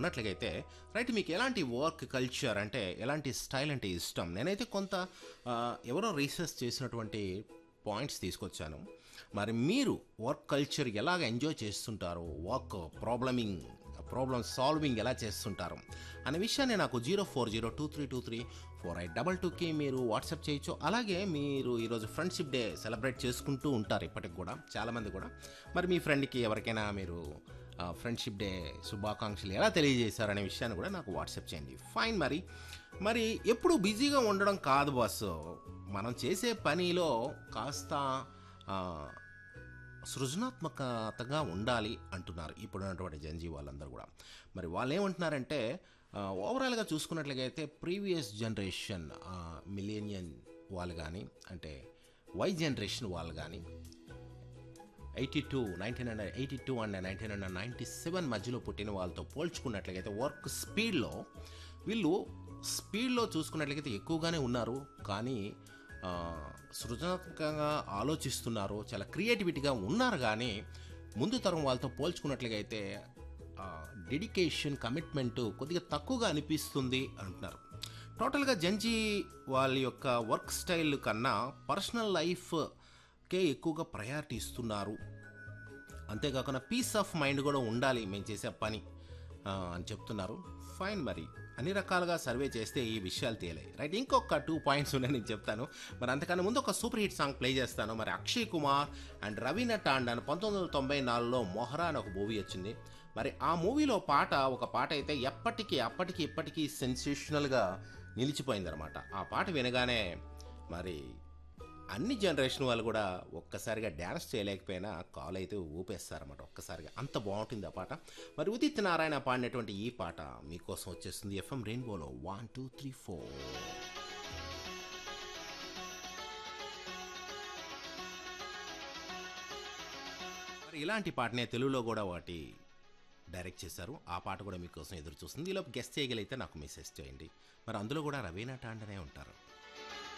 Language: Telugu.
ఉన్నట్లయితే రైట్ మీకు ఎలాంటి వర్క్ కల్చర్ అంటే ఎలాంటి స్టైల్ అంటే ఇష్టం నేనైతే కొంత ఆ, ఎవరో రీసెర్చ్ చేసినటువంటి పాయింట్స్ తీసుకొచ్చాను మరి మీరు వర్క్ కల్చర్ ఎలాగ ఎంజాయ్ చేస్తుంటారో వర్క్ ప్రాబ్లమింగ్ ప్రాబ్లమ్ సాల్వింగ్ ఎలా చేస్తుంటారు అనే విషయాన్ని నాకు zero four zero two three two three four eight double టూకి మీరు వాట్సాప్ చేయొచ్చు అలాగే మీరు ఈరోజు ఫ్రెండ్షిప్ డే సెలబ్రేట్ చేసుకుంటూ ఉంటారు ఇప్పటికి కూడా చాలామంది కూడా మరి మీ ఫ్రెండ్కి ఎవరికైనా మీరు ఫ్రెండ్షిప్ డే శుభాకాంక్షలు ఎలా తెలియజేశారనే విషయాన్ని కూడా నాకు వాట్సాప్ చేయండి ఫైన్ మరి మరి ఎప్పుడు బిజీగా ఉండడం కాదు బాస్ మనం చేసే పనిలో కాస్త ఆ, సృజనాత్మకతగా ఉండాలి అంటున్నారు ఇప్పుడున్నటువంటి జంజీ వాళ్ళందరూ కూడా మరి వాళ్ళు ఏమంటున్నారంటే ఆ, ఓవరాల్గా చూసుకున్నట్లయితే ప్రీవియస్ జనరేషన్ మిలేనియన్ వాళ్ళు కానీ అంటే వై జనరేషన్ వాళ్ళు కానీ eighty two nineteen hundred eighty two and nineteen hundred ninety seven మధ్యలో పుట్టిన వాళ్ళతో పోల్చుకున్నట్లయితే వర్క్ స్పీడ్లో వీళ్ళు స్పీడ్లో చూసుకున్నట్లయితే ఎక్కువగానే ఉన్నారు కానీ ఆ, సృజనాత్మకంగా ఆలోచిస్తున్నారు చాలా క్రియేటివిటీగా ఉన్నారు కానీ ముందు తరం వాళ్ళతో పోల్చుకున్నట్లయితే డెడికేషన్ కమిట్మెంట్ కొద్దిగా తక్కువగా అనిపిస్తుంది అంటున్నారు టోటల్గా జంజీ వాళ్ళ యొక్క వర్క్ స్టైల్ కన్నా పర్సనల్ లైఫ్కే ఎక్కువగా ప్రయారిటీ ఇస్తున్నారు అంతేకాకుండా పీస్ ఆఫ్ మైండ్ కూడా ఉండాలి మేము చేసే పని ఆ, అని చెప్తున్నారు ఫైన్ మరి అన్ని రకాలుగా సర్వే చేస్తే ఈ విషయాలు తేలాయి రైట్ ఇంకొక టూ పాయింట్స్ ఉన్నాయి నేను చెప్తాను మరి అంతకన్నా ముందు ఒక సూపర్ హిట్ సాంగ్ ప్లే చేస్తాను మరి అక్షయ్ కుమార్ అండ్ రవీనా టాండన్ పంతొమ్మిది వందల తొంభై నాలుగులో మొహరా అని ఒక మూవీ వచ్చింది మరి ఆ మూవీలో పాట ఒక పాట అయితే ఎప్పటికీ అప్పటికి ఇప్పటికీ సెన్సేషనల్గా నిలిచిపోయిందనమాట ఆ పాట వినగానే మరి అన్ని జనరేషన్ వాళ్ళు కూడా ఒక్కసారిగా డ్యాన్స్ చేయలేకపోయినా కాల్ అయితే ఊపేస్తారన్నమాట ఒక్కసారిగా అంత బాగుంటుంది ఆ పాట మరి ఉదిత్ నారాయణ పాడినటువంటి ఈ పాట మీకోసం వచ్చేస్తుంది ఎఫ్ఎం రెయిన్బోలో వన్ టూ త్రీ ఫోర్ మరి ఇలాంటి పాటనే తెలుగులో కూడా వాటి డైరెక్ట్ చేశారు ఆ పాట కూడా మీకోసం ఎదురు చూస్తుంది ఈలోపు గెస్ట్ చేయగలిగితే నాకు మెసేజ్ చేయండి మరి అందులో కూడా రవీనా టాండనే ఉంటారు